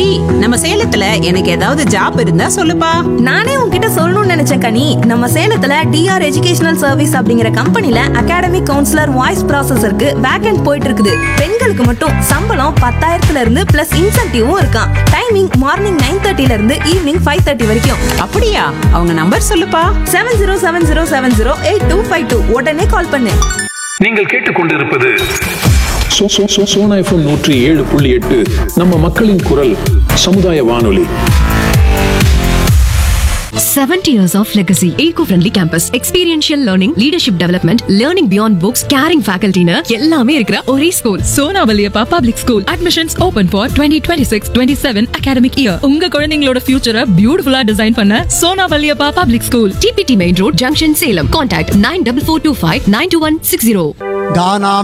ஸ்ரீ நம்ம சேலத்துல எனக்கு ஏதாவது ஜாப் இருந்தா சொல்லுப்பா நானே உன்கிட்ட சொல்லணும்னு நினைச்சேன் கனி நம்ம சேலத்துல டிஆர் எஜுகேஷனல் சர்வீஸ் அப்படிங்கிற கம்பெனில அகாடமிக் கவுன்சிலர் வாய்ஸ் ப்ராசஸருக்கு வேகன்ட் போயிட்டு இருக்குது பெண்களுக்கு மட்டும் சம்பளம் பத்தாயிரத்துல இருந்து பிளஸ் இன்சென்டிவும் இருக்கான் டைமிங் மார்னிங் நைன் தேர்ட்டில இருந்து ஈவினிங் ஃபைவ் தேர்ட்டி வரைக்கும் அப்படியா அவங்க நம்பர் சொல்லுப்பா seven zero seven zero seven zero eight two five two உடனே கால் பண்ணு நீங்கள் கேட்டுக்கொண்டிருப்பது சோ- சோ- சோ- சோனா எஃப்எம் நூற்றி ஏழு புள்ளி எட்டு நம்ம மக்களின் குரல் சமுதாய வானொலி 70 years of legacy. Eco-friendly campus. Experiential learning, leadership development, learning beyond books, caring faculty னு எல்லாமே இருக்கிற ஒரே school Sona Valliappa public school admissions open for twenty twenty six twenty seven academic year உங்க குழந்தைங்களோட ஃபியூச்சரை பியூட்டிஃபுல்லா டிசைன் பண்ண Sona Valliappa public school TPT main road junction Salem contact nine double four two five nine two one six zero கானா